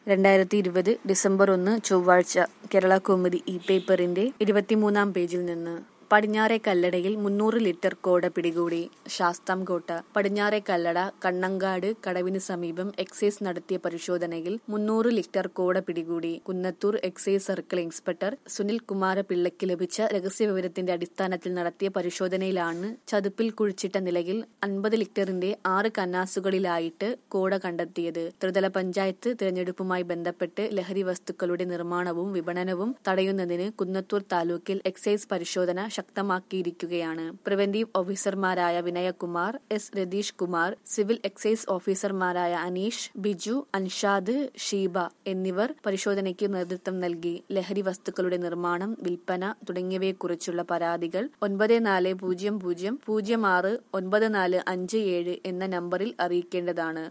രണ്ടായിരത്തി ഇരുപത് ഡിസംബർ ഒന്ന് ചൊവ്വാഴ്ച കേരള കൗമുദി ഇ പേപ്പറിന്റെ ഇരുപത്തിമൂന്നാം പേജിൽ നിന്ന് പടിഞ്ഞാറെ കല്ലടയിൽ മുന്നൂറ് ലിറ്റർ കോട പിടികൂടി ശാസ്താംകോട്ട പടിഞ്ഞാറെ കല്ലട കണ്ണങ്കാട് കടവിന് സമീപം എക്സൈസ് നടത്തിയ പരിശോധനയിൽ മുന്നൂറ് ലിറ്റർ കോട പിടികൂടി Kunnathur excise circle inspector Sunil കുമാരപിള്ളയ്ക്ക് ലഭിച്ച രഹസ്യവിവരത്തിന്റെ അടിസ്ഥാനത്തിൽ നടത്തിയ പരിശോധനയിലാണ് ചതുപ്പിൽ കുഴിച്ചിട്ട നിലയിൽ അൻപത് ലിറ്ററിന്റെ ആറ് കന്നാസുകളിലായിട്ട് കോട കണ്ടെത്തിയത് ത്രിതല പഞ്ചായത്ത് തിരഞ്ഞെടുപ്പുമായി ബന്ധപ്പെട്ട് ലഹരി വസ്തുക്കളുടെ നിർമ്മാണവും വിപണനവും തടയുന്നതിന് കുന്നത്തൂർ താലൂക്കിൽ എക്സൈസ് പരിശോധന ശക്തമാക്കിയിരിക്കുകയാണ് പ്രിവന്റീവ് ഓഫീസർമാരായ Vinayakumar S Ratheesh Kumar civil excise ഓഫീസർമാരായ അനീഷ് ബിജു അൻഷാദ് ഷീബ എന്നിവർ പരിശോധനയ്ക്ക് നേതൃത്വം നൽകി ലഹരി വസ്തുക്കളുടെ നിർമ്മാണം വിൽപ്പന തുടങ്ങിയവയെക്കുറിച്ചുള്ള പരാതികൾ ഒൻപത് നാല് പൂജ്യം പൂജ്യം പൂജ്യം ആറ് ഒൻപത് നാല് അഞ്ച് ഏഴ് എന്ന നമ്പറിൽ അറിയിക്കേണ്ടതാണ്